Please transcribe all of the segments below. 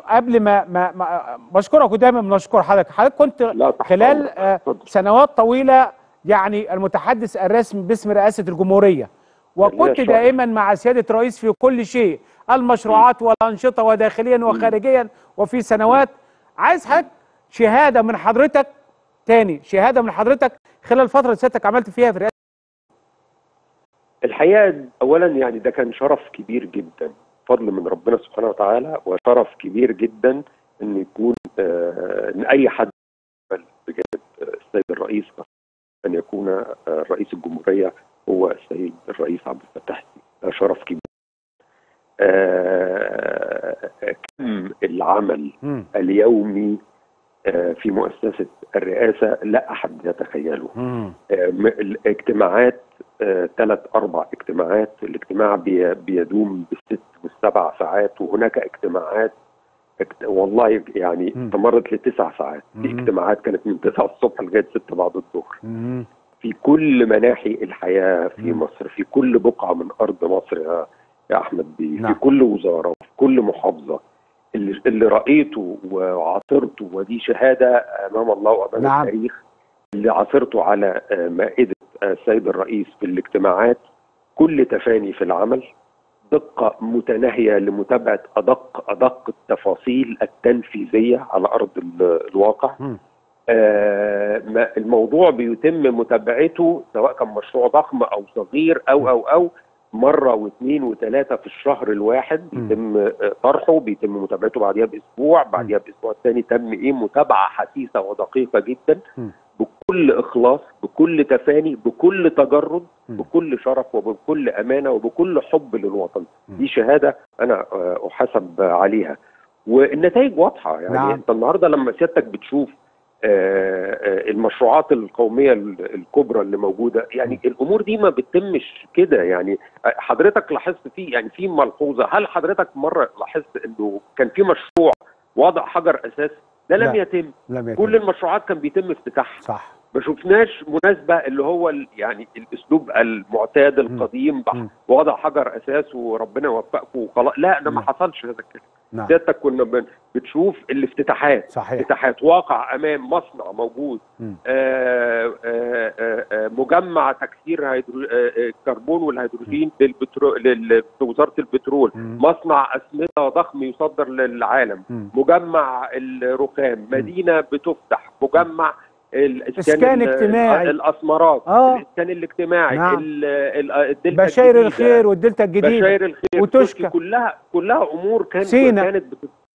قبل ما ما, ما بشكرك ودايما بنشكر حضرتك حضرتك كنت لا تحت خلال أمرك. آه، اتفضل. سنوات طويله يعني المتحدث الرسمي باسم رئاسه الجمهوريه وكنت شرف. دائما مع سياده الرئيس في كل شيء المشروعات والانشطه وداخليا وخارجيا وفي سنوات عايز حضرتك شهاده من حضرتك تاني شهاده من حضرتك خلال الفتره اللي سيادتك عملت فيها في رئاسه الحقيقه اولا يعني ده كان شرف كبير جدا فضل من ربنا سبحانه وتعالى وشرف كبير جدا ان يكون آه ان اي حد يقبل بجانب آه، السيد الرئيس ان يكون آه، رئيس الجمهوريه هو السيد الرئيس عبد الفتاح السيسي ده شرف كبير آه كم العمل مم. اليومي آه، في مؤسسه الرئاسه لا احد يتخيله مم. آه، م- الاجتماعات ثلاث اربع اجتماعات الاجتماع بي- بيدوم بالست والسبع ساعات وهناك اجتماعات اجت- والله يعني مم. استمرت لتسع ساعات في مم. اجتماعات كانت من 9 الصبح لغايه 6 بعد الظهر مم. في كل مناحي الحياه في مم. مصر في كل بقعه من ارض مصر يا يا احمد بيه نعم. في كل وزاره وفي كل محافظه اللي, اللي رايته وعاصرته ودي شهاده امام الله وامام نعم. التاريخ اللي عاصرته على آه، مائده آه، السيد الرئيس في الاجتماعات كل تفاني في العمل دقة متناهية لمتابعة أدق أدق التفاصيل التنفيذية على أرض ال- الواقع مم. آه، ما- الموضوع بيتم متابعته سواء كان مشروع ضخم او صغير او او او مره واثنين وثلاثه في الشهر الواحد مم. بيتم آه، طرحه بيتم متابعته بعديها باسبوع بعديها باسبوع الثاني تم ايه متابعه حثيثه ودقيقه جدا مم. بكل اخلاص بكل تفاني بكل تجرد مم. بكل شرف وبكل امانه وبكل حب للوطن مم. دي شهاده انا آه، احاسب عليها والنتائج واضحه يعني نعم. انت النهارده لما سيادتك بتشوف آه، آه، المشروعات القوميه ال- الكبرى اللي موجوده يعني الامور دي ما بتتمش كده يعني آه، حضرتك لاحظت في يعني في ملحوظه هل حضرتك مره لاحظت انه كان في مشروع وضع حجر اساس ده لم لا. يتم لم يكن كل المشروعات كان بيتم افتتاحها صح ما شفناش مناسبه اللي هو ال- يعني الاسلوب المعتاد القديم بح- مم. وضع حجر اساس وربنا يوفقكم وخلاص لا ده ما نعم. حصلش هذا الكلام نعم سيادتك كنا بن- بتشوف الافتتاحات صحيح افتتاحات واقع امام مصنع موجود مم. آه، آه، آه، آه، مجمع تكسير هيدرو... آه، آه، الكربون والهيدروجين للبترو... لل... في وزاره البترول مم. مصنع اسمده ضخم يصدر للعالم مم. مجمع الرخام مدينه بتفتح مجمع الاسكان إسكان ال- اجتماعي. الاسمرات آه. الاسكان الاجتماعي نعم. ال- ال- الدلتا بشاير الجديدة، الخير والدلتا الجديده بشاير الخير وتشكى. تركي، كلها كلها امور كانت سينا. كانت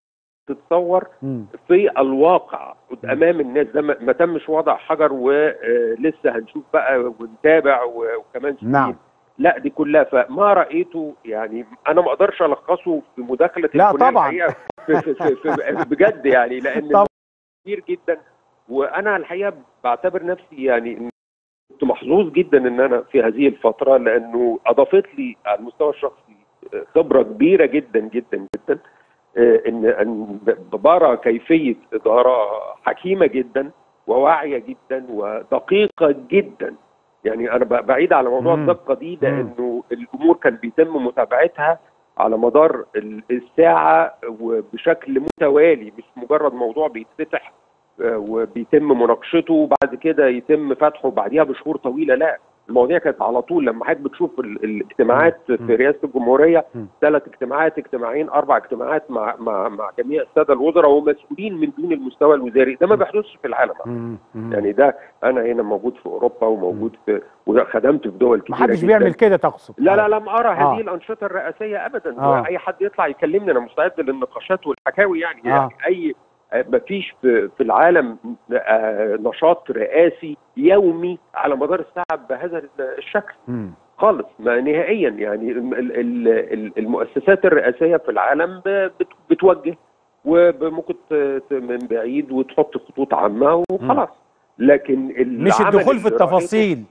بتتصور مم. في الواقع امام الناس ده ما ما تمش وضع حجر ولسه هنشوف بقى ونتابع و- وكمان سنين نعم. لا دي كلها فما رايته يعني انا ما اقدرش الخصه في مداخله لا الفلان طبعاً. الحقيقة في في في في بجد يعني لان طبعاً. كتير جدا وانا الحقيقه بعتبر نفسي يعني إن كنت محظوظ جدا ان انا في هذه الفتره لانه اضافت لي على المستوى الشخصي خبره كبيره جدا جدا جدا آه، ان ان ببرى كيفيه اداره حكيمه جدا وواعيه جدا ودقيقه جدا يعني انا ب- بعيد على موضوع مم. الدقه دي مم. لانه الامور كان بيتم متابعتها على مدار ال- الساعه وبشكل متوالي مش مجرد موضوع بيتفتح آه، وبيتم مناقشته وبعد كده يتم فتحه بعديها بشهور طويله لا المواضيع كانت على طول لما حضرتك بتشوف ال- الاجتماعات مم. في رئاسه الجمهوريه مم. ثلاث اجتماعات اجتماعين اربع اجتماعات مع مع مع جميع الساده الوزراء ومسؤولين من دون المستوى الوزاري ده ما بيحدثش في العالم مم. مم. يعني ده انا هنا موجود في اوروبا وموجود في وخدمت في دول كتيره محدش جداً. بيعمل كده تقصد لا لا لم ارى آه. هذه الانشطه الرئاسيه ابدا آه. واي حد يطلع يكلمني انا مستعد للنقاشات والحكاوي يعني, آه. يعني اي ما فيش في, في العالم آه، نشاط رئاسي يومي على مدار الساعه بهذا الشكل مم. خالص ما نهائيا يعني ال- ال- ال- المؤسسات الرئاسيه في العالم ب- بت- بتوجه وممكن ت- ت- من بعيد وتحط خطوط عامه وخلاص لكن مش العمل الدخول في اللي رأيته التفاصيل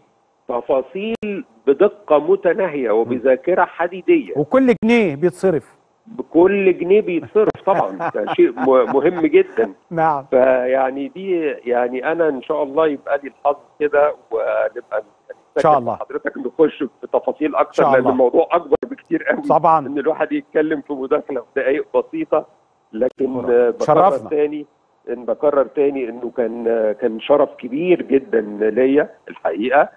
تفاصيل بدقه متناهيه وبذاكره حديديه وكل جنيه بيتصرف بكل جنيه بيتصرف طبعا ده شيء م- مهم جدا نعم فيعني دي يعني انا ان شاء الله يبقى لي الحظ كده ونبقى إن شاء الله. حضرتك نخش في تفاصيل اكتر شاء لان الله. الموضوع اكبر بكتير قوي طبعا ان الواحد يتكلم في مداخله في دقائق بسيطه لكن شرفنا. آه، بكرر تاني ان بكرر تاني انه كان آه، كان شرف كبير جدا ليا الحقيقه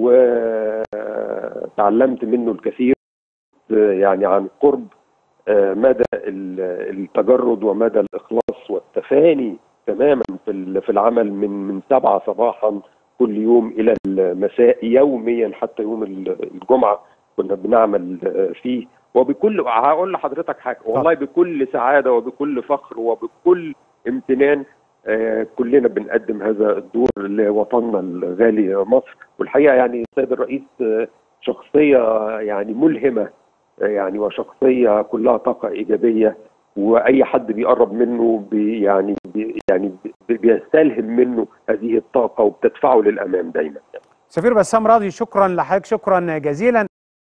وتعلمت منه الكثير آه، يعني عن قرب آه، مدى ال- التجرد ومدى الاخلاص والتفاني تماما في ال- في العمل من من سبعة صباحا كل يوم الى المساء يوميا حتى يوم ال- الجمعه كنا بنعمل آه، فيه وبكل هقول لحضرتك حاجه والله بكل سعاده وبكل فخر وبكل امتنان آه، كلنا بنقدم هذا الدور لوطننا الغالي مصر والحقيقه يعني السيد الرئيس آه، شخصيه يعني ملهمه آه، يعني وشخصيه كلها طاقه ايجابيه واي حد بيقرب منه بي يعني بي يعني بي بيستلهم منه هذه الطاقه وبتدفعه للامام دايما سفير بسام راضي شكرا لحضرتك شكرا جزيلا